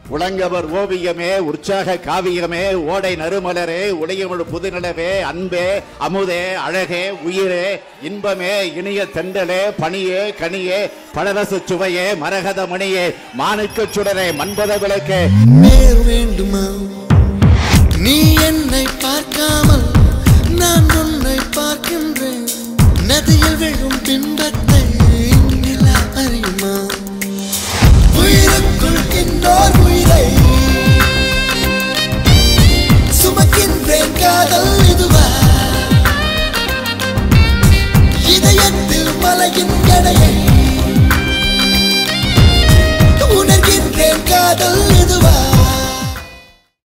உலங்கவர் ஓவியமே உற்சாக காவியமே ஓடை நறுமலரே உடையமிழ் புதுநிலவே அன்பே அமுதே அழகே உயிரே இன்பமே இனிய தெண்டலே பனியே கனியே பழரசு சுவையே மரகத மணியே மாணிக்க சுடரே மண்பத விளக்கே நேர் வேண்டுமா நீ என்னை பார்க்காமல் நான் உன்னை பார்க்கின்றேன் நதியில் விழும் பின்பத்தை நிலா அறியுமா